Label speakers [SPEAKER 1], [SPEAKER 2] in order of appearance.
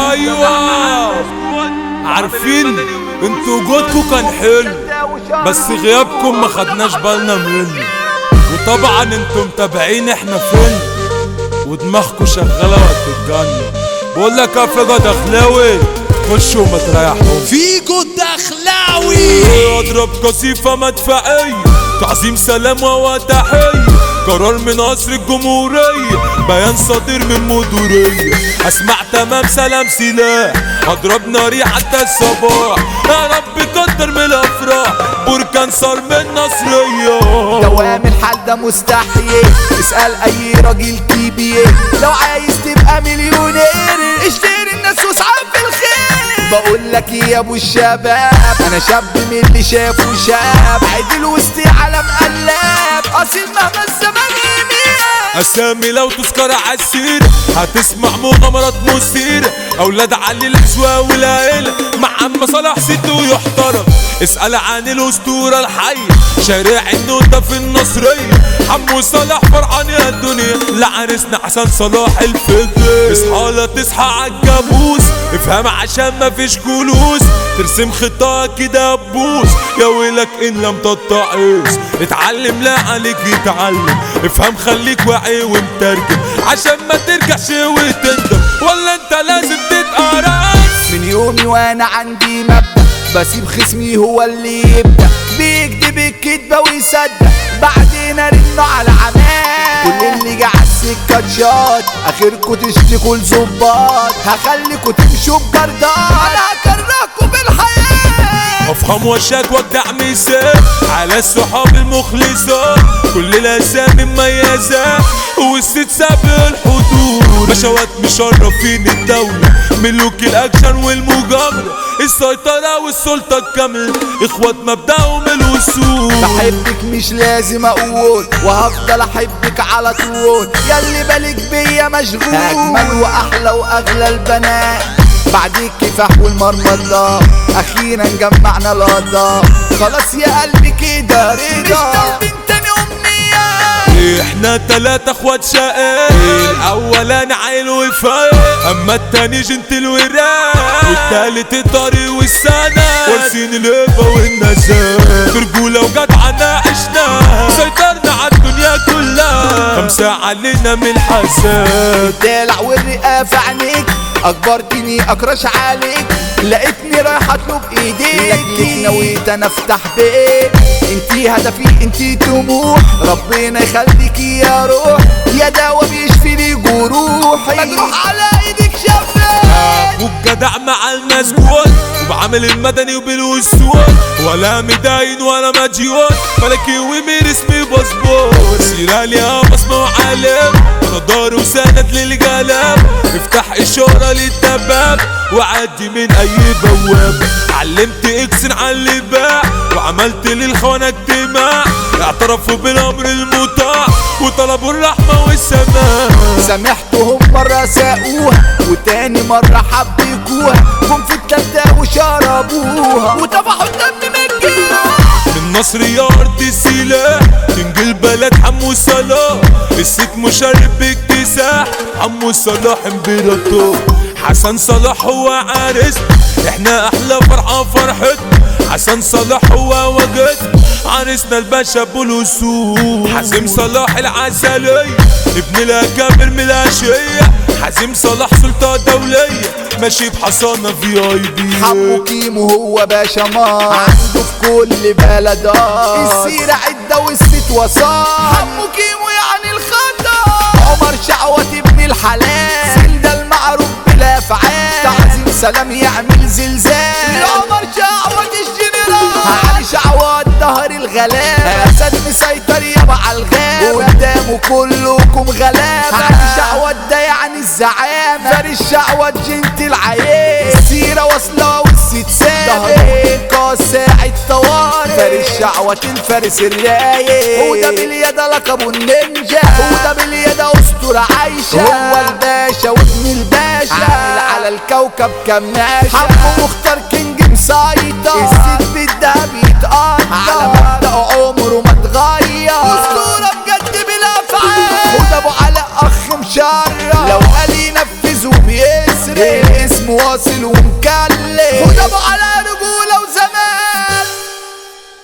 [SPEAKER 1] ايوه عارفين انتوا وجودكم كان حلو بس غيابكم ما خدناش بالنا منه وطبعا انتوا متابعين احنا فين ودماغكم شغاله وهتتجنن بقول لك يا فجا دخلاوي خشوا وما تريحوش
[SPEAKER 2] فيجو الدخلاوي
[SPEAKER 1] اضرب قصيفة مدفعية تعظيم سلام وتحية قرار من قصر الجمهورية بيان صادر من مديرية اسمع تمام سلام سلاح اضرب ناري حتى الصباح يا رب كتر من الافراح بركان صار من نصرية
[SPEAKER 3] دوام الحال ده مستحيل اسأل اي راجل كبير لو عايز تبقى مليونير اشتري الناس واسعى في الخير بقول لك إيه يا ابو الشباب انا شاب من اللي شافه شاب عدل وسطي علم قلاب اصيل مهما الزمان يميل
[SPEAKER 1] اسامي لو تذكر عالسير هتسمع مغامرات مثيرة اولاد علي الحسوة والعيلة مع عم صلاح ستو يحترم اسأل عن الاسطورة الحية شارع النوتة في النصرية عمو صلاح فرحان يا الدنيا لعرسنا حسن صلاح الفكر اصحى لا تصحى عالجاموس افهم عشان مفيش جلوس ترسم خطة كده تبوس يا ويلك ان لم تتعظ اتعلم لا عليك يتعلم افهم خليك واعي ومترجم عشان ما ترجعش وتندم ولا انت لازم تتقرص
[SPEAKER 3] من يومي وانا عندي مبدأ بسيب خصمي هو اللي يبدأ بيكذب الكدبة ويصدق بعدين ارنه على عمال كل اللي جه على السكة شاط اخركوا تشتكوا لظباط هخليكوا تمشوا بجردات انا هكرهكوا بالحياة
[SPEAKER 1] افهم وشك وابدع ميزان على الصحاب المخلصات كل الاسامي مميزة والست سابق الحدود بشوات مشرفين الدولة ملوك الاكشن والمجاملة السيطرة والسلطة الكاملة اخوات مبدأهم الوصول
[SPEAKER 3] بحبك مش لازم اقول وهفضل احبك على طول ياللي بالك بيا مشغول اجمل واحلى واغلى البنات بعد الكفاح والمرمطة اخيرا جمعنا القضاء خلاص يا قلبي كده رضا مش تاني امنية
[SPEAKER 1] احنا تلاتة اخوات شقاق الاولاني عيل وفايق اما التاني جنتل وراق والتالت الطريق والسنة وارسين الهبة والنزاهة برجولة وجدعنة عشنا سيطرنا على الدنيا كلها خمسة علينا من الحساد
[SPEAKER 3] الدلع والرئة في عينيك اكبرتني اكرش عليك لقيتني رايح اطلب ايديك لك نويت انا افتح بيت انتي هدفي انتي طموح ربنا يخليك يا روح يا دوا بيشفي لي جروحي مجروح على ايدك شفاف
[SPEAKER 1] والجدع مع الناس جوال وبعمل المدني وبالوسوال ولا مداين ولا مديون ملكي ومير اسمي باسبور سيرالي يا بصمة وعالم انا دار وسند للجلاب افتح اشارة للدباب وعدي من اي بواب علمت اكسن على اللي باع وعملت للخونة اجتماع اعترفوا بالامر المطاع وطلبوا الرحمة والسماء
[SPEAKER 3] سامحتهم مرة ساقوها وتاني مرة حبكوها جم في التالتة وشربوها وطفحوا الدم من الجراح
[SPEAKER 1] من نصر يا ارض السلاح كينج البلد حمو صلاح الست مشرف باكتساح حمو صلاح امبراطور حسن صلاح هو عرس احنا احلى فرحة فرحتنا حسن صلاح هو وجد عرسنا الباشا ابو الوصول حازم صلاح العسلية ابن الاكابر من الاشقية حازم صلاح سلطة دولية ماشي بحصانة في اي بي
[SPEAKER 3] حمو كيمو هو باشا مار عنده في كل بلد آه. السيرة عدة والست وصال حمو كيمو يعني الخطا عمر شعوة ابن الحلال سند المعروف بلا فعال تعظيم سلام يعمل زلزال عمر شعوة الجنرال علي شعوة ظهر الغلابة أسد مسيطر يابا على الغابة قدامه كلكم غلابة علي شعوة ده يعني الزعامة فارس شعوة جنت العيال السيرة واصلة والست سابق ساعة طوارئ فارس شعوة الفارس الرايق وده باليد لقبه النينجا وده باليد أسطورة عايشة هو الباشا وابن الباشا عامل على الكوكب كماشة حمو مختار كينج مسيطر الست بالدهب يتقطع على مبدأ عمره ما اتغير أسطورة بجد بلا فعال وده أبو علاء أخ مشرف لو قال ينفذ وبيسرق اسمه واصل ومكلف وده ابو على رجولة